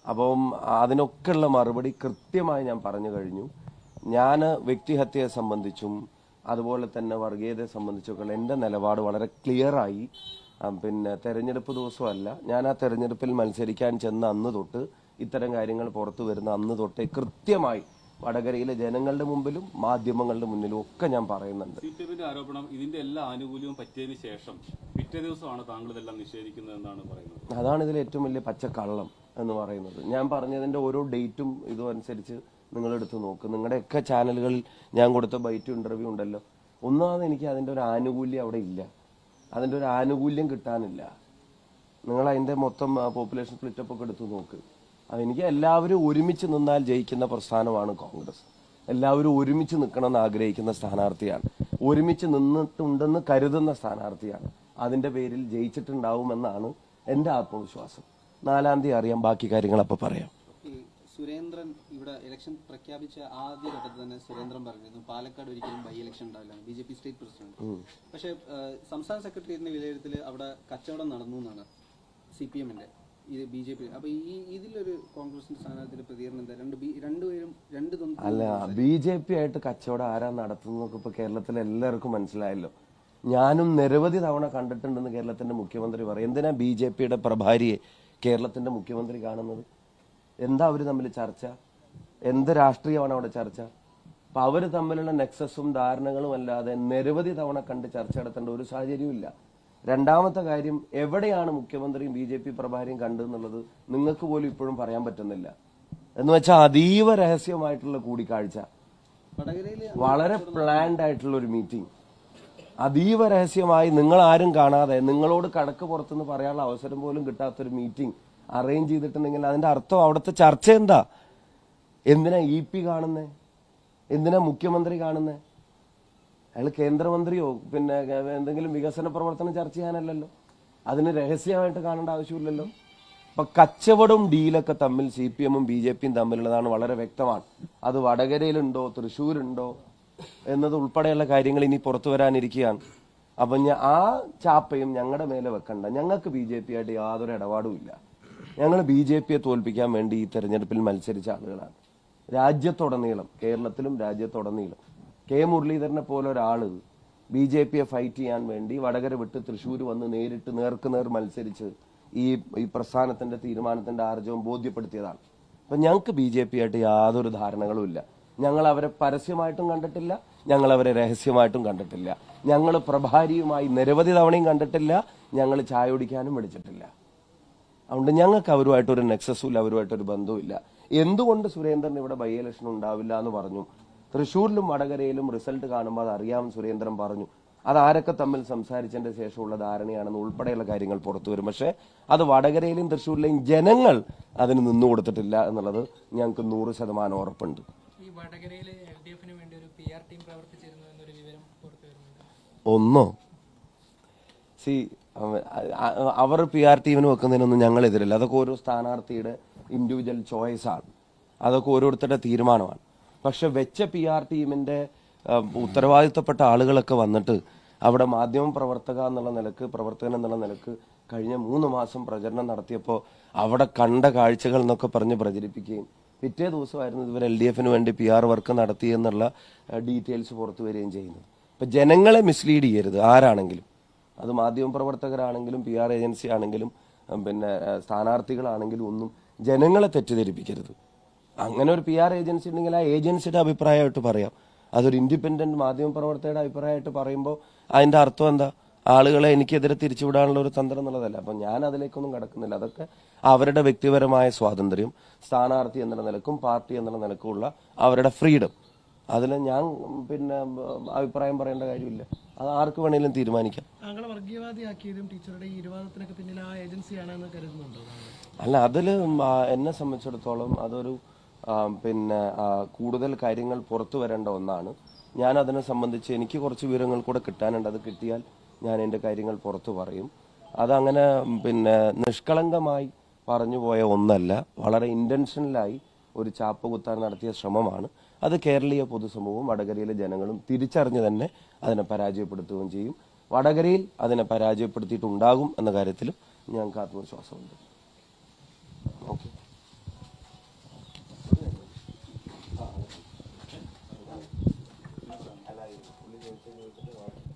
അപ്പം അതിനൊക്കെയുള്ള മറുപടി കൃത്യമായി ഞാൻ പറഞ്ഞു കഴിഞ്ഞു ഞാൻ വ്യക്തിഹത്യയെ സംബന്ധിച്ചും അതുപോലെ തന്നെ വർഗീയതയെ സംബന്ധിച്ചൊക്കെ എൻ്റെ നിലപാട് വളരെ ക്ലിയറായി ആ, പിന്നെ തെരഞ്ഞെടുപ്പ് ദിവസമല്ല ഞാൻ ആ തെരഞ്ഞെടുപ്പിൽ മത്സരിക്കാൻ ചെന്ന അന്ന് തൊട്ട് ഇത്തരം കാര്യങ്ങൾ പുറത്തു വരുന്ന അന്ന് തൊട്ടേ കൃത്യമായി വടകരയിലെ ജനങ്ങളുടെ മുമ്പിലും മാധ്യമങ്ങളുടെ മുന്നിലും ഒക്കെ ഞാൻ പറയുന്നുണ്ട് സി പി എമ്മിന്റെ ആരോപണം ഇതിന്റെ എല്ലാ ആനുകൂല്യവും പറ്റിയതിന് ശേഷം പിറ്റേ ദിവസമാണ് താങ്കൾ ഇതെല്ലാം നിഷേധിക്കുന്നത് എന്നാണ് പറയുന്നത് അതാണ് ഇതിൽ ഏറ്റവും വലിയ പച്ചക്കള്ളം എന്ന് പറയുന്നത് ഞാൻ പറഞ്ഞതിന്റെ ഓരോ ഡേറ്റും ഇതും അനുസരിച്ച് നിങ്ങൾ എടുത്ത് നോക്ക് നിങ്ങളുടെയൊക്കെ ചാനലുകളിൽ ഞാൻ കൊടുത്ത ബൈറ്റ് ഇന്റർവ്യൂ ഉണ്ടല്ലോ ഒന്നാമത് എനിക്ക് അതിന്റെ ഒരു ആനുകൂല്യം അവിടെ ഇല്ല അതിന്റെ ഒരു ആനുകൂല്യം കിട്ടാനില്ല നിങ്ങൾ അതിന്റെ മൊത്തം പോപ്പുലേഷൻ സ്പ്ലിറ്റപ്പ് ഒക്കെ എടുത്ത് നോക്ക് അത് എനിക്ക് എല്ലാവരും ഒരുമിച്ച് നിന്നാൽ ജയിക്കുന്ന പ്രസ്ഥാനമാണ് കോൺഗ്രസ് എല്ലാവരും ഒരുമിച്ച് നിൽക്കണമെന്ന് ആഗ്രഹിക്കുന്ന സ്ഥാനാർത്ഥിയാണ് ഒരുമിച്ച് നിന്നിട്ടുണ്ടെന്ന് കരുതുന്ന സ്ഥാനാർത്ഥിയാണ് അതിന്റെ പേരിൽ ജയിച്ചിട്ടുണ്ടാവുമെന്നാണ് എന്റെ ആത്മവിശ്വാസം നാലാം തീയതി അറിയാം ബാക്കി കാര്യങ്ങൾ അപ്പൊ പറയാം ഈ സുരേന്ദ്രൻ ഇവിടെ ഇലക്ഷൻ പ്രഖ്യാപിച്ച ആദ്യ ഘട്ടത്തിൽ തന്നെ സുരേന്ദ്രൻ പറഞ്ഞിരുന്നു പാലക്കാട് ഒരിക്കലും ബൈ ഇലക്ഷൻ ഉണ്ടാവില്ല B J P state president പക്ഷേ ഏഹ്, സംസ്ഥാന സെക്രട്ടേറിയറ്റിന്റെ വിലയിരുത്തൽ അവിടെ കച്ചവടം നടന്നു എന്നാണ് സി പി എമ്മിന്റെ ഇത് ബി ജെ പി അപ്പൊ ഈ ഇതിലൊരു കോൺഗ്രസിന്റെ സ്ഥാനാർത്ഥിയുടെ പ്രതികരണം എന്താ രണ്ട് ബി രണ്ടുപേരും രണ്ട് തൊന്നും അല്ല ബി ജെ പി ആയിട്ട് കച്ചവടം ആരാ നടത്തുന്നതൊക്കെ ഇപ്പൊ കേരളത്തിലെ എല്ലാവർക്കും മനസ്സിലായല്ലോ ഞാനും നിരവധി തവണ കണ്ടിട്ടുണ്ടെന്ന് കേരളത്തിന്റെ മുഖ്യമന്ത്രി പറയും എന്തിനാ ബി ജെ പിയുടെ പ്രഭാരിയെ കേരളത്തിന്റെ മുഖ്യമന്ത്രി കാണുന്നത് എന്താ അവര് തമ്മിൽ ചർച്ച എന്ത് രാഷ്ട്രീയമാണ് അവിടെ ചർച്ച അപ്പൊ അവര് തമ്മിലുള്ള നെക്സസും ധാരണകളും അല്ലാതെ നിരവധി തവണ കണ്ട് ചർച്ച നടത്തേണ്ട ഒരു സാഹചര്യവും ഇല്ല രണ്ടാമത്തെ കാര്യം എവിടെയാണ് മുഖ്യമന്ത്രിയും ബി ജെ പി പ്രഭാരിയും കണ്ടെന്നുള്ളത് നിങ്ങൾക്ക് പോലും ഇപ്പോഴും പറയാൻ പറ്റുന്നില്ല എന്ന് വെച്ചാൽ അതീവ രഹസ്യമായിട്ടുള്ള കൂടിക്കാഴ്ച വടകരയില് വളരെ പ്ലാൻഡ് ആയിട്ടുള്ള ഒരു മീറ്റിംഗ് അതീവ രഹസ്യമായി നിങ്ങൾ ആരും കാണാതെ നിങ്ങളോട് കടക്ക് പുറത്തുനിന്ന് പറയാനുള്ള അവസരം പോലും കിട്ടാത്തൊരു മീറ്റിംഗ് അറേഞ്ച് ചെയ്തിട്ടുണ്ടെങ്കിൽ അതിന്റെ അർത്ഥം അവിടുത്തെ ചർച്ച എന്താ എന്തിനാ ഇ പി കാണുന്നേ എന്തിനാ മുഖ്യമന്ത്രി കാണുന്നേ അയാൾ കേന്ദ്രമന്ത്രിയോ പിന്നെ എന്തെങ്കിലും വികസന പ്രവർത്തനം ചർച്ച ചെയ്യാനല്ലല്ലോ അതിന് രഹസ്യമായിട്ട് കാണേണ്ട ആവശ്യമില്ലല്ലോ അപ്പൊ കച്ചവടവും ഡീലൊക്കെ തമ്മിൽ സി പി എമ്മും ബി ജെ പിയും തമ്മിലുള്ളതാണ് വളരെ വ്യക്തമാണ് അത് വടകരയിലുണ്ടോ തൃശ്ശൂരുണ്ടോ എന്നത് ഉൾപ്പെടെയുള്ള കാര്യങ്ങൾ ഇനി പുറത്തു വരാനിരിക്കുകയാണ് അപ്പൊ ഞാ- ആ ചാപ്പയും ഞങ്ങളുടെ മേലെ വെക്കണ്ട ഞങ്ങൾക്ക് ബി ജെ പി ആയിട്ട് യാതൊരു ഇടപാടും ഇല്ല ഞങ്ങൾ ബി ജെ പിയെ തോൽപ്പിക്കാൻ വേണ്ടി ഈ തെരഞ്ഞെടുപ്പിൽ മത്സരിച്ച ആളുകളാണ് രാജ്യത്തുടനീളം കേരളത്തിലും രാജ്യത്തുടനീളം കെ മുരളീധരനെ പോലെ ഒരാള് ബി ജെ പിയെ ഫൈറ്റ് ചെയ്യാൻ വേണ്ടി വടകര വിട്ട് തൃശ്ശൂർ വന്ന് നേരിട്ട് നേർക്ക് നേർ മത്സരിച്ച് ഈ ഈ പ്രസ്ഥാനത്തിന്റെ തീരുമാനത്തിന്റെ ആർജവം ബോധ്യപ്പെടുത്തിയതാണ് അപ്പൊ ഞങ്ങൾക്ക് ബി ജെ പി ആയിട്ട് യാതൊരു ധാരണകളും ഇല്ല ഞങ്ങൾ അവരെ പരസ്യമായിട്ടും കണ്ടിട്ടില്ല ഞങ്ങൾ അവരെ രഹസ്യമായിട്ടും കണ്ടിട്ടില്ല ഞങ്ങൾ പ്രഭാരിയുമായി നിരവധി തവണയും കണ്ടിട്ടില്ല ഞങ്ങൾ ചായ കുടിക്കാനും വിളിച്ചിട്ടില്ല അതുകൊണ്ട് ഞങ്ങൾക്ക് അവരുമായിട്ട് ഒരു നെക്സസും ഇല്ല അവരുമായിട്ട് ഒരു ബന്ധവുമില്ല എന്തുകൊണ്ട് സുരേന്ദ്രൻ ഇവിടെ ബൈ ഇലക്ഷൻ ഉണ്ടാവില്ല എന്ന് പറഞ്ഞു തൃശ്ശൂരിലും വടകരയിലും റിസൾട്ട് കാണുമ്പോൾ അത് അറിയാം സുരേന്ദ്രൻ പറഞ്ഞു അത് ആരൊക്കെ തമ്മിൽ സംസാരിച്ചതിന്റെ ശേഷമുള്ള ധാരണയാണെന്ന് ഉൾപ്പെടെയുള്ള കാര്യങ്ങൾ പുറത്തു വരും പക്ഷേ അത് വടകരയിലും തൃശ്ശൂരിലെയും ജനങ്ങൾ അതിന് നിന്നു കൊടുത്തിട്ടില്ല എന്നുള്ളത് ഞങ്ങൾക്ക് നൂറ് ശതമാനം ഉറപ്പുണ്ട് ഈ വടകരയിൽ എൽ ഡി എഫിന് വേണ്ടി ഒരു പി ആർ ടീം പ്രവർത്തിച്ചിരുന്നു എന്നൊരു വിവരം പുറത്തു വരുന്നുണ്ട് ഒന്നോ സി അവർ പി ആർ ടീമിന് വെക്കുന്നതിനൊന്നും ഞങ്ങൾ എതിരില്ല അതൊക്കെ ഓരോ സ്ഥാനാർത്ഥിയുടെ ഇൻഡിവിജ്വൽ ചോയ്സ് ആണ് അതൊക്കെ ഓരോരുത്തരുടെ തീരുമാനമാണ് പക്ഷെ വെച്ച പി ആർ ടീമിന്റെ ആ, ഉത്തരവാദിത്തപ്പെട്ട ആളുകളൊക്കെ വന്നിട്ട് അവിടെ മാധ്യമ പ്രവർത്തക എന്നുള്ള നിലക്ക് പ്രവർത്തകൻ എന്നുള്ള നിലക്ക് കഴിഞ്ഞ മൂന്ന് മാസം പ്രചരണം നടത്തിയപ്പോൾ അവിടെ കണ്ട കാഴ്ചകൾ എന്നൊക്കെ പറഞ്ഞ് പ്രചരിപ്പിക്കുകയും പിറ്റേ ദിവസമായിരുന്നു ഇവർ എൽ ഡി എഫിന് വേണ്ടി പി ആർ വർക്ക് നടത്തി എന്നുള്ള ഡീറ്റെയിൽസ് പുറത്തു വരികയും ചെയ്യുന്നത് ഇപ്പൊ ജനങ്ങളെ മിസ്ലീഡ് ചെയ്യരുത് ആരാണെങ്കിലും അത് മാധ്യമ പ്രവർത്തകരാണെങ്കിലും പി ആർ ഏജൻസി ആണെങ്കിലും ഉം, പിന്നെ ഏഹ്, സ്ഥാനാർത്ഥികളാണെങ്കിലും ഒന്നും ജനങ്ങളെ തെറ്റിദ്ധരിപ്പിക്കരുത് അങ്ങനെ ഒരു പി ആർ ഏജൻസി ഉണ്ടെങ്കിൽ ആ ഏജൻസിയുടെ അഭിപ്രായമായിട്ട് പറയാം അതൊരു ഇൻഡിപെൻഡന്റ് മാധ്യമ പ്രവർത്തകരുടെ അഭിപ്രായമായിട്ട് പറയുമ്പോൾ അതിന്റെ അർത്ഥം എന്താ ആളുകളെ എനിക്കെതിരെ തിരിച്ചുവിടാനുള്ള ഒരു തന്ത്രം എന്നുള്ളതല്ല അപ്പൊ ഞാൻ അതിലേക്കൊന്നും കടക്കുന്നില്ല അതൊക്കെ അവരുടെ വ്യക്തിപരമായ സ്വാതന്ത്ര്യം സ്ഥാനാർത്ഥി എന്നുള്ള നിലക്കും പാർട്ടി എന്നുള്ള നിലക്കുമുള്ള അവരുടെ ഫ്രീഡം അതിൽ ഞാൻ ഉം, പിന്നെ ഉം, അഭിപ്രായം പറയേണ്ട കാര്യമില്ല അത് ആർക്ക് വേണേലും തീരുമാനിക്കാം താങ്കളെ വർഗീയവാദിയാക്കിയതും ടീച്ചറുടെ ഈ ഇരുവാദത്തിനൊക്കെ പിന്നിൽ ആ ഏജൻസിയാണെന്ന് കരുതുന്നുണ്ടോ താങ്കൾ അല്ല അതിൽ എന്നെ സംബന്ധിച്ചിടത്തോളം അതൊരു ആ, പിന്നെ ആ, കൂടുതൽ കാര്യങ്ങൾ പുറത്തു വരേണ്ട ഒന്നാണ് ഞാൻ അതിനെ സംബന്ധിച്ച് എനിക്ക് കുറച്ച് വിവരങ്ങൾ കൂടെ കിട്ടാനുണ്ട് അത് കിട്ടിയാൽ ഞാൻ എൻ്റെ കാര്യങ്ങൾ പുറത്തു പറയും അതങ്ങനെ ഉം, പിന്നെ നിഷ്കളങ്കമായി പറഞ്ഞു പോയ ഒന്നല്ല വളരെ ഇന്റൻഷനലായി ഒരു ചാപ്പ് കുത്താൻ നടത്തിയ ശ്രമമാണ് അത് കേരളീയ പൊതുസമൂഹവും വടകരയിലെ ജനങ്ങളും തിരിച്ചറിഞ്ഞ് തന്നെ അതിനെ പരാജയപ്പെടുത്തുകയും ചെയ്യും വടകരയിൽ അതിനെ പരാജയപ്പെടുത്തിയിട്ടുണ്ടാകും എന്ന കാര്യത്തിലും ഞങ്ങൾക്ക് ആത്മവിശ്വാസമുണ്ട് ഓക്കെ കൊടുത്തിട്ട്